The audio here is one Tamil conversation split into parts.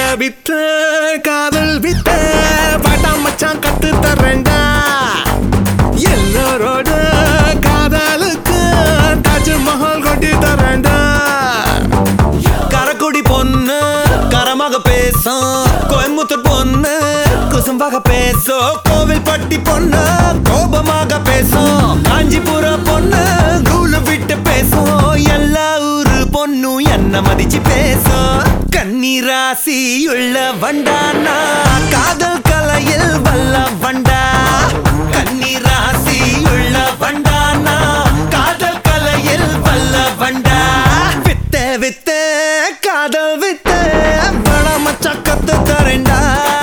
வித்த காதல் வித்த பாட்டா மச்சான் கத்து தரேன்டா எல்லோரோட காதலுக்கு தாஜ்மஹால் கொட்டி தரேன்டா கரக்குடி பொண்ணு கரமாக பேசும் கோயம்புத்தூர் பொண்ணு குசும்பாக பேசும் கோவில் பட்டி பொண்ணு கோபமாக பேசும் காஞ்சிபுர பொண்ணு கூலு விட்டு பேசும் எல்லா ஊரு பொண்ணும் என்ன மதிச்சு பேசும் கன்னிராசி உள்ள வண்டானா காதல் கலையில் வல்ல வண்டா கன்னிராசி உள்ள வண்டானா காதல் கலையில் வல்ல வண்டா வித்த வித்த காதல் வித்த பட மச்சா கத்து தரேன்டா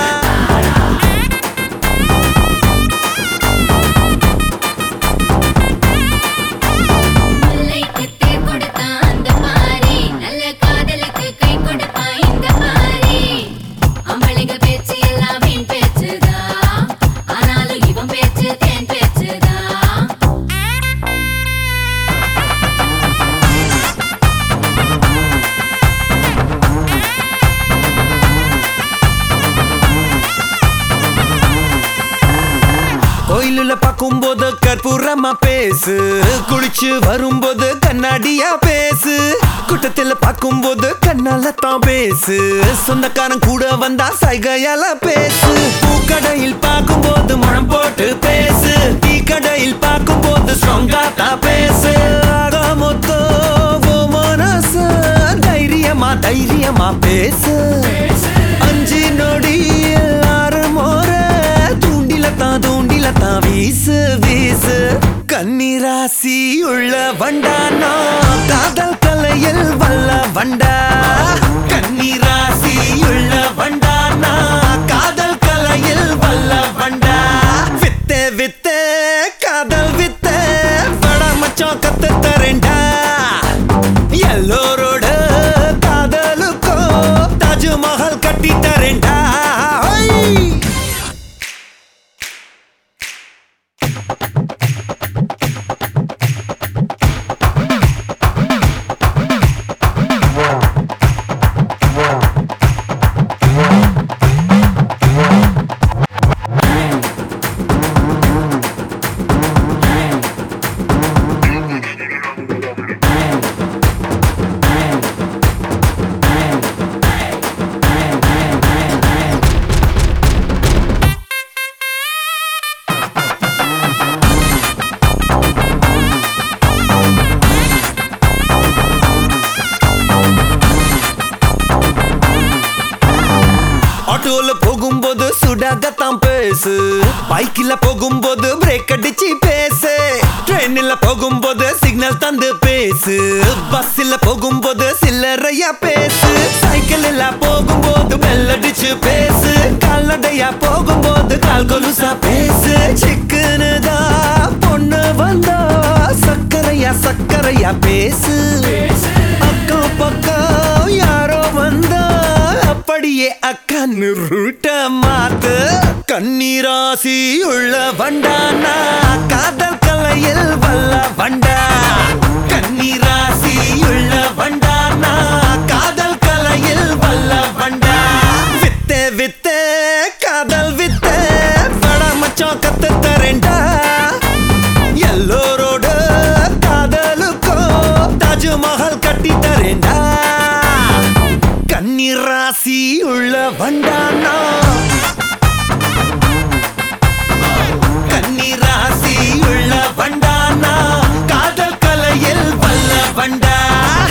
முல்லைக்கு தேர் கொடுத்தான் அந்த பாரி நல்ல காதலுக்கு கை கொடுப்பான் இந்த பாரி அம்பளைங்க பேச்சு எல்லாம் வீண் பேச்சுதான் ஆனாலும் இவன் பேச்சு தேன் பேச்சுதான் கோயிலுல பார்க்கும்போது கற்பூரமா பேசு குளிச்சு வரும்போது கண்ணாடியா பேசு கூட்டத்துல பார்க்கும்போது கண்ணால தான் பேசு சொந்தக்காரன் கூட வந்தா சைகையால பேசு பூக்கடையில் பார்க்கும்போது முழம் போட்டு பேசு டீ கடையில் பார்க்கும்போது ஸ்ட்ராங்கா தான் பேசு ஆக மொத்தம் உன் மனசு தைரியமா தைரியமா பேசு அஞ்சு நொடி எல்லாரும் ஒரு தூண்டில தான் தூண்டில தான் வீசு வீசு கன்னிராசி உள்ள வண்டானா காதல் கலையில் வல்ல வண்டா கன்னிராசி உள்ள வண்டானா காதல் கலையில் வல்ல வண்டா வித்த வித்த காதல் வித்த பட மச்சான் கத்து தரேன்டா எல்லோரோட காதலுக்கோ தாஜ்மஹால் கட்டி தரேன்டா ஹை! ஆட்டோல போகும்போது சுடாகத்தான் பேசு பைக்கில போகும்போது பிரேக் அடிச்சு பேசு ட்ரெயின்ல போகும்போது சிக்னல் தந்து பேசு பஸ்ல போகும்போது சில்லறையா பேசு சைக்கிள்ல போகும்போது பெல் அடிச்சு பேசு கால்நடையா போகும்போது கால் கொலுசா பேசு சிக்குன்னு தான் பொண்ணு வந்தா சக்கரையா சக்கரையா பேசு அக்கம் பக்கம் யாரோ வந்தா அப்படியே அக்கன்னு ரூட்ட மாத்து கண்ணீராசி உள்ள வண்டானா காதல் கலையில் வல்ல வண்டா கண்ணீராசி உள்ள வண்டானா காதல் கலையில் வல்ல வண்டா வித்த வித்த காதல் வித்த பட மச்சான் கத்து தரேன்டா எல்லோரோட காதலுக்கோ தாஜ்மஹால் கட்டி தரேன்டா கன்னிராசி உள்ள வண்டானா கன்னிராசி உள்ள வண்டானா காதல் கலையில் வல்ல வண்டா